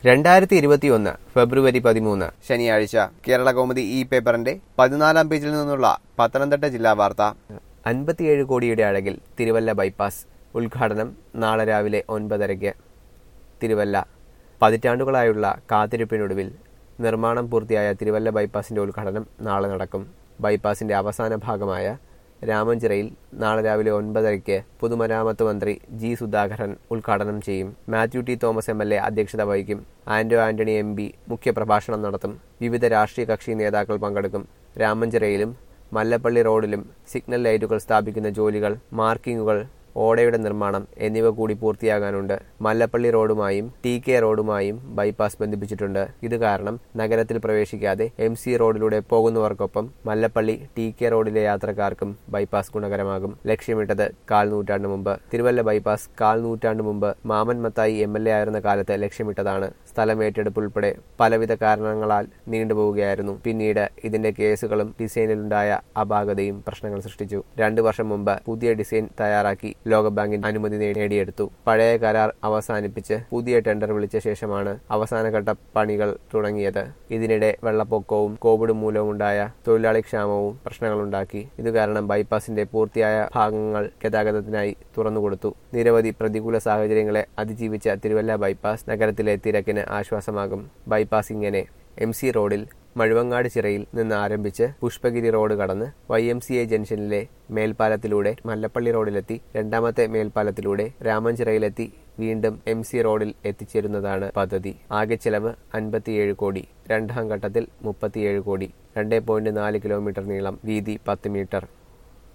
രണ്ടായിരത്തി ഇരുപത്തിയൊന്ന് ഫെബ്രുവരി പതിമൂന്ന് ശനിയാഴ്ച കേരള കൗമുദി ഈ പേപ്പറിന്റെ പതിനാലാം പേജിൽ നിന്നുള്ള പത്തനംതിട്ട ജില്ലാ വാർത്ത അൻപത്തിയേഴ് കോടിയുടെ അഴകിൽ തിരുവല്ല ബൈപ്പാസ് ഉദ്ഘാടനം നാളെ രാവിലെ ഒൻപതരയ്ക്ക് തിരുവല്ല പതിറ്റാണ്ടുകളായുള്ള കാത്തിരിപ്പിനൊടുവിൽ നിർമ്മാണം പൂർത്തിയായ തിരുവല്ല ബൈപ്പാസിന്റെ ഉദ്ഘാടനം നാളെ നടക്കും ബൈപ്പാസിന്റെ അവസാന ഭാഗമായ രാമഞ്ചിറയിൽ നാളെ രാവിലെ ഒൻപതരയ്ക്ക് പൊതുമരാമത്ത് മന്ത്രി ജി സുധാകരൻ ഉദ്ഘാടനം ചെയ്യും Mathew T Thomas M L A അധ്യക്ഷത വഹിക്കും ആന്റോ ആന്റണി എം പി മുഖ്യപ്രഭാഷണം നടത്തും വിവിധ രാഷ്ട്രീയ കക്ഷി നേതാക്കൾ പങ്കെടുക്കും രാമഞ്ചിറയിലും മല്ലപ്പള്ളി റോഡിലും സിഗ്നൽ ലൈറ്റുകൾ സ്ഥാപിക്കുന്ന ജോലികൾ മാർക്കിങ്ങുകൾ ഓടയുടെ നിർമ്മാണം എന്നിവ കൂടി പൂർത്തിയാകാനുണ്ട് മല്ലപ്പള്ളി റോഡുമായും ടി കെ റോഡുമായും ബൈപ്പാസ് ബന്ധിപ്പിച്ചിട്ടുണ്ട് ഇത് കാരണം നഗരത്തിൽ പ്രവേശിക്കാതെ എം സി റോഡിലൂടെ പോകുന്നവർക്കൊപ്പം മല്ലപ്പള്ളി ടി കെ റോഡിലെ യാത്രക്കാർക്കും ബൈപ്പാസ് ഗുണകരമാകും ലക്ഷ്യമിട്ടത് കാൽ നൂറ്റാണ്ട് മുമ്പ് തിരുവല്ല ബൈപ്പാസ് കാൽ നൂറ്റാണ്ട് മുമ്പ് മാമൻ മത്തായി എം എൽ എ ആയിരുന്ന കാലത്ത് ലക്ഷ്യമിട്ടതാണ് സ്ഥലം ഏറ്റെടുപ്പ് ഉൾപ്പെടെ പലവിധ കാരണങ്ങളാൽ നീണ്ടുപോവുകയായിരുന്നു പിന്നീട് ഇതിന്റെ കേസുകളും ഡിസൈനിലുണ്ടായ അപാകതയും പ്രശ്നങ്ങൾ സൃഷ്ടിച്ചു രണ്ടു വർഷം മുമ്പ് പുതിയ ഡിസൈൻ തയ്യാറാക്കി ലോകബാങ്കിന്റെ അനുമതി നേ- നേടിയെടുത്തു പഴയ കരാർ അവസാനിപ്പിച്ച് പുതിയ ടെൻഡർ വിളിച്ച ശേഷമാണ് അവസാനഘട്ട പണികൾ തുടങ്ങിയത് ഇതിനിടെ വെള്ളപ്പൊക്കവും കോവിഡ് മൂലമുണ്ടായ തൊഴിലാളി ക്ഷാമവും പ്രശ്നങ്ങളുണ്ടാക്കി ഇത് കാരണം ബൈപ്പാസിന്റെ പൂർത്തിയായ ഭാഗങ്ങൾ ഗതാഗതത്തിനായി തുറന്നുകൊടുത്തു നിരവധി പ്രതികൂല സാഹചര്യങ്ങളെ അതിജീവിച്ച തിരുവല്ല ബൈപ്പാസ് നഗരത്തിലെ തിരക്കിന് ആശ്വാസമാകും ബൈപ്പാസ് ഇങ്ങനെ എം സി റോഡിൽ മഴുവങ്ങാട് ചിറയിൽ നിന്ന് ആരംഭിച്ച് പുഷ്പഗിരി റോഡ് കടന്ന് വൈ എം സി എ ജംഗ്ഷനിലെ മേൽപ്പാലത്തിലൂടെ മല്ലപ്പള്ളി റോഡിലെത്തി രണ്ടാമത്തെ മേൽപ്പാലത്തിലൂടെ രാമഞ്ചിറയിലെത്തി വീണ്ടും എം സി റോഡിൽ എത്തിച്ചേരുന്നതാണ് പദ്ധതി ആകെ ചെലവ് അൻപത്തിയേഴ് കോടി രണ്ടാം ഘട്ടത്തിൽ മുപ്പത്തിയേഴ് കോടി രണ്ട് പോയിന്റ് നാല് കിലോമീറ്റർ നീളം വീതി പത്ത് മീറ്റർ